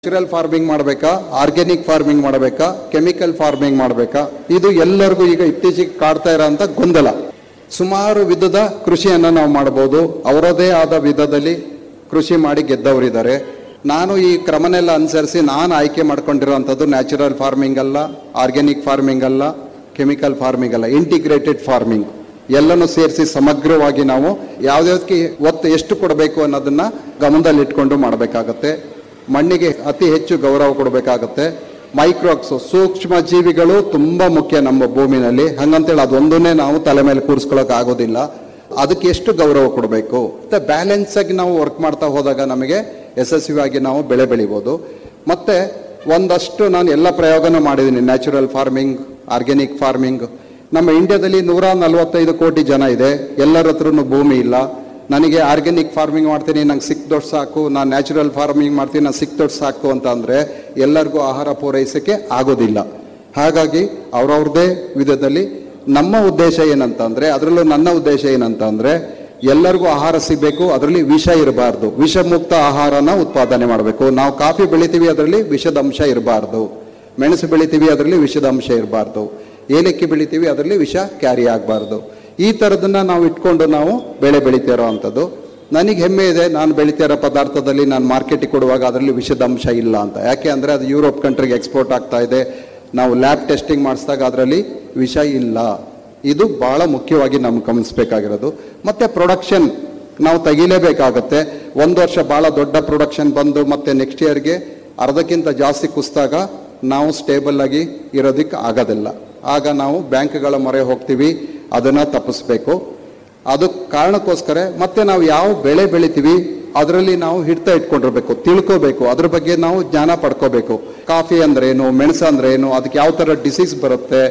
natural farming ಮಾಡಬೇಕಾ organic farming ಮಾಡಬೇಕಾ chemical farming ಮಾಡಬೇಕಾ ಇದು ಎಲ್ಲರಿಗೂ ಈಗ ಇತ್ತೀಚೆಗೆ ಕಾಡ್ತಾ ಇರೋಂಥ ಗೊಂದಲ ಸುಮಾರು ವಿಧದ ಕೃಷಿಯನ್ನು ನಾವು ಮಾಡಬಹುದು ಅವರದೇ ಆದ ವಿಧದಲ್ಲಿ ಕೃಷಿ ಮಾಡಿ ಗೆದ್ದವರಿದ್ದಾರೆ ನಾನು ಈ ಕ್ರಮನೆಲ್ಲ ಅನುಸರಿಸಿ ನಾನು ಆಯ್ಕೆ ಮಾಡ್ಕೊಂಡಿರೋಂಥದ್ದು ನ್ಯಾಚುರಲ್ ಫಾರ್ಮಿಂಗ್ ಅಲ್ಲ ಆರ್ಗ್ಯಾನಿಕ್ ಫಾರ್ಮಿಂಗ್ ಅಲ್ಲ ಕೆಮಿಕಲ್ ಫಾರ್ಮಿಂಗ್ ಅಲ್ಲ ಇಂಟಿಗ್ರೇಟೆಡ್ ಫಾರ್ಮಿಂಗ್ ಎಲ್ಲನೂ ಸೇರಿಸಿ ಸಮಗ್ರವಾಗಿ ನಾವು ಯಾವ್ಯಾವ್ದಕ್ಕೆ ಒತ್ತು ಎಷ್ಟು ಕೊಡಬೇಕು ಅನ್ನೋದನ್ನ ಗಮನದಲ್ಲಿಟ್ಕೊಂಡು ಮಾಡಬೇಕಾಗತ್ತೆ ಮಣ್ಣಿಗೆ ಅತಿ ಹೆಚ್ಚು ಗೌರವ ಕೊಡಬೇಕಾಗತ್ತೆ ಮೈಕ್ರೋಕ್ಸ್ ಸೂಕ್ಷ್ಮ ಜೀವಿಗಳು ತುಂಬಾ ಮುಖ್ಯ ನಮ್ಮ ಭೂಮಿನಲ್ಲಿ ಹಂಗಂತೇಳಿ ಅದೊಂದನ್ನೇ ನಾವು ತಲೆ ಮೇಲೆ ಕೂರಿಸ್ಕೊಳಕ್ ಆಗೋದಿಲ್ಲ ಅದಕ್ಕೆ ಎಷ್ಟು ಗೌರವ ಕೊಡಬೇಕು ಮತ್ತೆ ಬ್ಯಾಲೆನ್ಸ್ ಆಗಿ ನಾವು ವರ್ಕ್ ಮಾಡ್ತಾ ಹೋದಾಗ ನಮಗೆ ಯಶಸ್ವಿಯಾಗಿ ನಾವು ಬೆಳೆ ಬೆಳಿಬೋದು ಮತ್ತೆ ಒಂದಷ್ಟು ನಾನು ಎಲ್ಲ ಪ್ರಯೋಗನೂ ಮಾಡಿದ್ದೀನಿ ನ್ಯಾಚುರಲ್ ಫಾರ್ಮಿಂಗ್ ಆರ್ಗ್ಯಾನಿಕ್ ಫಾರ್ಮಿಂಗ್ ನಮ್ಮ ಇಂಡಿಯಾದಲ್ಲಿ ನೂರ ನಲವತ್ತೈದು ಕೋಟಿ ಜನ ಇದೆ ಎಲ್ಲರ ಹತ್ರನೂ ಭೂಮಿ ಇಲ್ಲ ನನಗೆ ಆರ್ಗ್ಯಾನಿಕ್ ಫಾರ್ಮಿಂಗ್ ಮಾಡ್ತೀನಿ ನಂಗೆ ಸಿಕ್ ದೊಡ್ಡ ಸಾಕು ನಾನು ನ್ಯಾಚುರಲ್ ಫಾರ್ಮಿಂಗ್ ಮಾಡ್ತೀನಿ ನಾನು ಸಿಕ್ ದೊಡ್ಡ ಸಾಕು ಅಂತ ಅಂದರೆ ಎಲ್ಲರಿಗೂ ಆಹಾರ ಪೂರೈಸೋಕ್ಕೆ ಆಗೋದಿಲ್ಲ ಹಾಗಾಗಿ ಅವ್ರವ್ರದ್ದೇ ವಿಧದಲ್ಲಿ ನಮ್ಮ ಉದ್ದೇಶ ಏನಂತಂದ್ರೆ ಅದರಲ್ಲೂ ನನ್ನ ಉದ್ದೇಶ ಏನಂತಂದ್ರೆ ಎಲ್ಲರಿಗೂ ಆಹಾರ ಸಿಗಬೇಕು ಅದರಲ್ಲಿ ವಿಷ ಇರಬಾರ್ದು ವಿಷಮುಕ್ತ ಆಹಾರನ ಉತ್ಪಾದನೆ ಮಾಡಬೇಕು ನಾವು ಕಾಫಿ ಬೆಳಿತೀವಿ ಅದರಲ್ಲಿ ವಿಷದ ಅಂಶ ಇರಬಾರ್ದು ಮೆಣಸು ಬೆಳಿತೀವಿ ಅದರಲ್ಲಿ ವಿಷದ ಅಂಶ ಇರಬಾರ್ದು ಏಲಕ್ಕಿ ಬೆಳಿತೀವಿ ಅದರಲ್ಲಿ ವಿಷ ಕ್ಯಾರಿ ಆಗಬಾರ್ದು ಈ ಥರದನ್ನ ನಾವು ಇಟ್ಕೊಂಡು ನಾವು ಬೆಳೆ ಬೆಳಿತಿರೋ ಅಂಥದ್ದು ನನಗೆ ಹೆಮ್ಮೆ ಇದೆ ನಾನು ಬೆಳಿತಿರೋ ಪದಾರ್ಥದಲ್ಲಿ ನಾನು ಮಾರ್ಕೆಟಿಗೆ ಕೊಡುವಾಗ ಅದರಲ್ಲಿ ವಿಷದ ಅಂಶ ಇಲ್ಲ ಅಂತ ಯಾಕೆ ಅಂದರೆ ಅದು ಯುರೋಪ್ ಕಂಟ್ರಿಗೆ ಎಕ್ಸ್ಪೋರ್ಟ್ ಆಗ್ತಾ ಇದೆ ನಾವು ಲ್ಯಾಬ್ ಟೆಸ್ಟಿಂಗ್ ಮಾಡಿಸಿದಾಗ ಅದರಲ್ಲಿ ವಿಷ ಇಲ್ಲ ಇದು ಬಹಳ ಮುಖ್ಯವಾಗಿ ನಮ್ಗೆ ಗಮನಿಸಬೇಕಾಗಿರೋದು ಮತ್ತೆ ಪ್ರೊಡಕ್ಷನ್ ನಾವು ತೆಗಿಲೇಬೇಕಾಗತ್ತೆ ಒಂದು ವರ್ಷ ಬಹಳ ದೊಡ್ಡ ಪ್ರೊಡಕ್ಷನ್ ಬಂದು ಮತ್ತೆ ನೆಕ್ಸ್ಟ್ ಇಯರ್ಗೆ ಅರ್ಧಕ್ಕಿಂತ ಜಾಸ್ತಿ ಕುಸಿದಾಗ ನಾವು ಸ್ಟೇಬಲ್ ಆಗಿ ಇರೋದಕ್ಕೆ ಆಗೋದಿಲ್ಲ ಆಗ ನಾವು ಬ್ಯಾಂಕ್ಗಳ ಮೊರೆ ಹೋಗ್ತೀವಿ ಅದನ್ನ ತಪ್ಪಿಸ್ಬೇಕು ಅದು ಕಾರಣಕ್ಕೋಸ್ಕರ ಮತ್ತೆ ನಾವು ಯಾವ ಬೆಳೆ ಬೆಳಿತೀವಿ ಅದರಲ್ಲಿ ನಾವು ಹಿಡ್ತ ಇಟ್ಕೊಂಡಿರ್ಬೇಕು ತಿಳ್ಕೋಬೇಕು ಅದ್ರ ಬಗ್ಗೆ ನಾವು ಜ್ಞಾನ ಪಡ್ಕೋಬೇಕು ಕಾಫಿ ಅಂದ್ರೆ ಏನು ಮೆಣಸು ಅಂದ್ರೆ ಏನು ಅದಕ್ಕೆ ಯಾವ ತರ ಡಿಸೀಸ್ ಬರುತ್ತೆ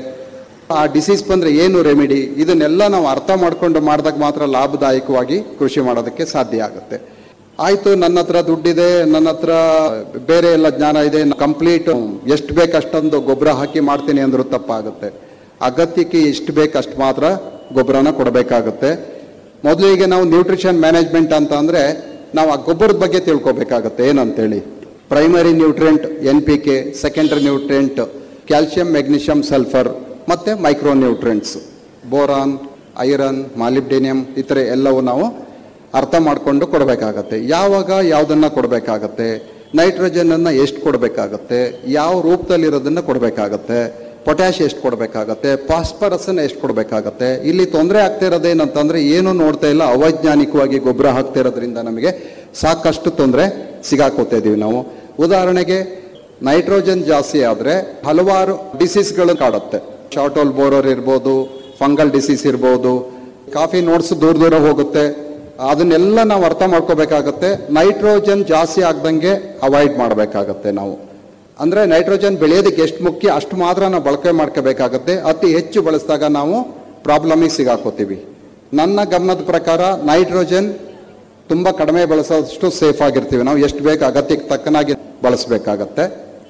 ಆ ಡಿಸೀಸ್ ಬಂದ್ರೆ ಏನು ರೆಮಿಡಿ ಇದನ್ನೆಲ್ಲ ನಾವು ಅರ್ಥ ಮಾಡ್ಕೊಂಡು ಮಾಡಿದಾಗ ಮಾತ್ರ ಲಾಭದಾಯಕವಾಗಿ ಕೃಷಿ ಮಾಡೋದಕ್ಕೆ ಸಾಧ್ಯ ಆಗುತ್ತೆ ಆಯ್ತು ನನ್ನ ಹತ್ರ ದುಡ್ಡಿದೆ ನನ್ನ ಹತ್ರ ಬೇರೆ ಎಲ್ಲ ಜ್ಞಾನ ಇದೆ ಕಂಪ್ಲೀಟ್ ಎಷ್ಟು ಬೇಕು ಅಷ್ಟೊಂದು ಗೊಬ್ಬರ ಹಾಕಿ ಮಾಡ್ತೀನಿ ಅಂದ್ರೂ ತಪ್ಪಾಗುತ್ತೆ ಅಗತ್ಯಕ್ಕೆ ಎಷ್ಟು ಬೇಕು ಅಷ್ಟು ಮಾತ್ರ ಗೊಬ್ಬರನ ಕೊಡಬೇಕಾಗುತ್ತೆ ಮೊದಲಿಗೆ ನಾವು ನ್ಯೂಟ್ರಿಷನ್ ಮ್ಯಾನೇಜ್ಮೆಂಟ್ ಅಂತ ಅಂದ್ರೆ ನಾವು ಆ ಗೊಬ್ಬರದ ಬಗ್ಗೆ ತಿಳ್ಕೊಬೇಕಾಗತ್ತೆ ಏನಂತೇಳಿ primary nutrient N P K secondary nutrient calcium magnesium sulphur ಮತ್ತೆ micro nutrients boron iron molybdenum ಈ ಥರ ಎಲ್ಲವೂ ನಾವು ಅರ್ಥ ಮಾಡಿಕೊಂಡು ಕೊಡಬೇಕಾಗತ್ತೆ ಯಾವಾಗ ಯಾವುದನ್ನ ಕೊಡಬೇಕಾಗತ್ತೆ ನೈಟ್ರೋಜನ್ ಅನ್ನ ಎಷ್ಟು ಕೊಡಬೇಕಾಗತ್ತೆ ಯಾವ ರೂಪದಲ್ಲಿರೋದನ್ನ ಕೊಡಬೇಕಾಗತ್ತೆ ಪೊಟ್ಯಾಶ್ ಎಷ್ಟು ಕೊಡಬೇಕಾಗತ್ತೆ ಫಾಸ್ಫರಸ್ ಎಷ್ಟು ಕೊಡಬೇಕಾಗತ್ತೆ ಇಲ್ಲಿ ತೊಂದರೆ ಆಗ್ತಾ ಇರೋದೇನಂತಂದ್ರೆ ಏನು ನೋಡ್ತಾ ಇಲ್ಲ ಅವೈಜ್ಞಾನಿಕವಾಗಿ ಗೊಬ್ಬರ ಹಾಕ್ತಾ ಇರೋದ್ರಿಂದ ನಮಗೆ ಸಾಕಷ್ಟು ತೊಂದರೆ ಸಿಗಾಕೋತಾ ಇದೀವಿ ನಾವು ಉದಾಹರಣೆಗೆ ನೈಟ್ರೋಜನ್ ಜಾಸ್ತಿ ಆದ್ರೆ ಹಲವಾರು ಡಿಸೀಸ್ಗಳು ಕಾಡುತ್ತೆ ಶಾರ್ಟೋಲ್ ಬೋರರ್ ಇರ್ಬೋದು ಫಂಗಲ್ ಡಿಸೀಸ್ ಇರ್ಬೋದು ಕಾಫಿ ನೋಟ್ಸ್ ದೂರ ದೂರ ಹೋಗುತ್ತೆ ಅದನ್ನೆಲ್ಲ ನಾವು ಅರ್ಥ ಮಾಡ್ಕೋಬೇಕಾಗತ್ತೆ ನೈಟ್ರೋಜನ್ ಜಾಸ್ತಿ ಆಗ್ದಂಗೆ ಅವಾಯ್ಡ್ ಮಾಡಬೇಕಾಗತ್ತೆ ನಾವು ಅಂದ್ರೆ ನೈಟ್ರೋಜನ್ ಬೆಳೆಯೋದಕ್ಕೆ ಎಷ್ಟು ಮುಖ್ಯ ಅಷ್ಟು ಮಾತ್ರ ನಾವು ಬಳಕೆ ಮಾಡ್ಕೋಬೇಕಾಗತ್ತೆ ಅತಿ ಹೆಚ್ಚು ಬಳಸಿದಾಗ ನಾವು ಪ್ರಾಬ್ಲಮಿಗೆ ಸಿಗಾಕೋತೀವಿ ನನ್ನ ಗಮನದ ಪ್ರಕಾರ ನೈಟ್ರೋಜನ್ ತುಂಬಾ ಕಡಿಮೆ ಬಳಸೋದಷ್ಟು ಸೇಫ್ ಆಗಿರ್ತೀವಿ ನಾವು ಎಷ್ಟು ಬೇಕು ಅಗತ್ಯಕ್ಕೆ ತಕ್ಕನಾಗಿ ಬಳಸಬೇಕಾಗತ್ತೆ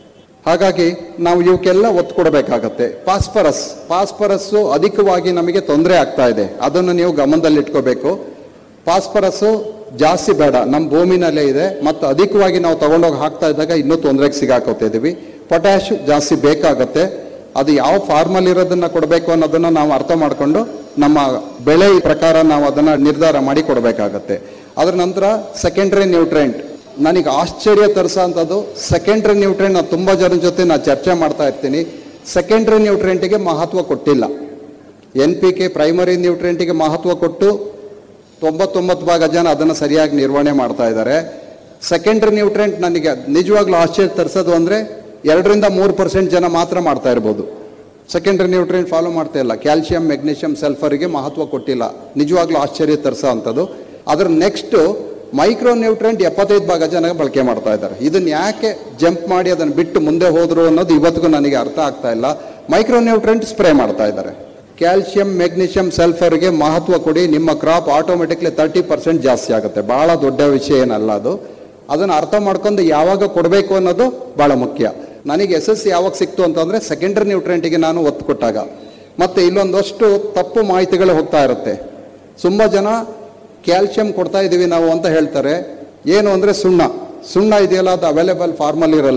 ಹಾಗಾಗಿ ನಾವು ಇವಕ್ಕೆಲ್ಲ ಒತ್ತು ಕೊಡಬೇಕಾಗತ್ತೆ ಫಾಸ್ಫರಸ್ ಫಾಸ್ಫರಸ್ ಅಧಿಕವಾಗಿ ನಮಗೆ ತೊಂದರೆ ಆಗ್ತಾ ಇದೆ ಅದನ್ನು ನೀವು ಗಮನದಲ್ಲಿಟ್ಕೋಬೇಕು ಫಾಸ್ಫರಸ್ ಜಾಸ್ತಿ ಬೇಡ ನಮ್ಮ ಭೂಮಿನಲ್ಲೇ ಇದೆ ಮತ್ತು ಅಧಿಕವಾಗಿ ನಾವು ತಗೊಂಡೋಗಿ ಹಾಕ್ತಾ ಇದ್ದಾಗ ಇನ್ನೂ ತೊಂದರೆಗೆ ಸಿಗಾಕೋತಾ ಇದೀವಿ ಪೊಟ್ಯಾಶ್ ಜಾಸ್ತಿ ಬೇಕಾಗತ್ತೆ ಅದು ಯಾವ ಫಾರ್ಮಲ್ ಇರೋದನ್ನ ಕೊಡಬೇಕು ಅನ್ನೋದನ್ನ ನಾವು ಅರ್ಥ ಮಾಡಿಕೊಂಡು ನಮ್ಮ ಬೆಳೆ ಪ್ರಕಾರ ನಾವು ಅದನ್ನ ನಿರ್ಧಾರ ಮಾಡಿ ಕೊಡಬೇಕಾಗತ್ತೆ ಅದ್ರ ನಂತರ ಸೆಕೆಂಡ್ರಿ ನ್ಯೂಟ್ರೆಂಟ್ ನನಗೆ ಆಶ್ಚರ್ಯ ತರಿಸೋಂಥದ್ದು ಸೆಕೆಂಡ್ರಿ ನ್ಯೂಟ್ರೆಂಟ್ ನಾನು ತುಂಬ ಜನ ಜೊತೆ ನಾನು ಚರ್ಚೆ ಮಾಡ್ತಾ ಇರ್ತೀನಿ ಸೆಕೆಂಡ್ರಿ ನ್ಯೂಟ್ರೆಂಟಿಗೆ ಮಹತ್ವ ಕೊಟ್ಟಿಲ್ಲ ಎನ್ ಪಿ ಕೆ ಪ್ರೈಮರಿ ನ್ಯೂಟ್ರೆಂಟಿಗೆ ಮಹತ್ವ ಕೊಟ್ಟು ತೊಂಬತ್ತೊಂಬತ್ತು ಭಾಗ ಜನ ಅದನ್ನು ಸರಿಯಾಗಿ ನಿರ್ವಹಣೆ ಮಾಡ್ತಾ ಇದ್ದಾರೆ ಸೆಕೆಂಡ್ರಿ ನ್ಯೂಟ್ರೆಂಟ್ ನನಗೆ ನಿಜವಾಗ್ಲೂ ಆಶ್ಚರ್ಯ ತರಿಸೋದು ಅಂದರೆ ಎರಡರಿಂದ ಮೂರು ಪರ್ಸೆಂಟ್ ಜನ ಮಾತ್ರ ಮಾಡ್ತಾ ಇರ್ಬೋದು ಸೆಕೆಂಡ್ರಿ ನ್ಯೂಟ್ರೆಂಟ್ ಫಾಲೋ ಮಾಡ್ತಾ ಇಲ್ಲ ಕ್ಯಾಲ್ಸಿಯಂ ಮೆಗ್ನೀಷಿಯಂ ಸಲ್ಫರ್ಗೆ ಮಹತ್ವ ಕೊಟ್ಟಿಲ್ಲ ನಿಜವಾಗ್ಲೂ ಆಶ್ಚರ್ಯ ತರಿಸೋ ಅಂಥದ್ದು ಅದ್ರ ನೆಕ್ಸ್ಟ್ ಮೈಕ್ರೋ ನ್ಯೂಟ್ರೆಂಟ್ ಎಪ್ಪತ್ತೈದು ಭಾಗ ಜನ ಬಳಕೆ ಮಾಡ್ತಾ ಇದ್ದಾರೆ ಇದನ್ನ ಯಾಕೆ ಜಂಪ್ ಮಾಡಿ ಅದನ್ನು ಬಿಟ್ಟು ಮುಂದೆ ಹೋದ್ರು ಅನ್ನೋದು ಇವತ್ತಿಗೂ ನನಗೆ ಅರ್ಥ ಆಗ್ತಾ ಇಲ್ಲ ಮೈಕ್ರೋ ನ್ಯೂಟ್ರೆಂಟ್ ಸ್ಪ್ರೇ ಮಾಡ್ತಾ ಇದ್ದಾರೆ ಕ್ಯಾಲ್ಸಿಯಂ ಮೆಗ್ನೀಷಿಯಂ ಸಲ್ಫರ್ಗೆ ಮಹತ್ವ ಕೊಡಿ ನಿಮ್ಮ ಕ್ರಾಪ್ ಆಟೋಮೆಟಿಕ್ಲಿ ತರ್ಟಿ ಪರ್ಸೆಂಟ್ ಜಾಸ್ತಿ ಆಗುತ್ತೆ ಬಹಳ ದೊಡ್ಡ ವಿಷಯ ಏನಲ್ಲ ಅದು ಅದನ್ನು ಅರ್ಥ ಮಾಡ್ಕೊಂಡು ಯಾವಾಗ ಕೊಡಬೇಕು ಅನ್ನೋದು ಬಹಳ ಮುಖ್ಯ ನನಗೆ ಎಸ್ ಎಸ್ ಯಾವಾಗ ಸಿಕ್ತು ಅಂತಂದ್ರೆ ಸೆಕೆಂಡರಿ ನ್ಯೂಟ್ರೆಂಟಿಗೆ ನಾನು ಒತ್ತು ಕೊಟ್ಟಾಗ ಮತ್ತೆ ಇಲ್ಲೊಂದಷ್ಟು ತಪ್ಪು ಮಾಹಿತಿಗಳು ಹೋಗ್ತಾ ಇರುತ್ತೆ ತುಂಬ ಜನ ಕ್ಯಾಲ್ಸಿಯಂ ಕೊಡ್ತಾ ಇದೀವಿ ನಾವು ಅಂತ ಹೇಳ್ತಾರೆ ಏನು ಅಂದ್ರೆ ಸುಣ್ಣ ಸುಣ್ಣ ಇದೆಯಲ್ಲ ಅದು ಅವೈಲೇಬಲ್ ಫಾರ್ಮಲ್ ಇರಲ್ಲ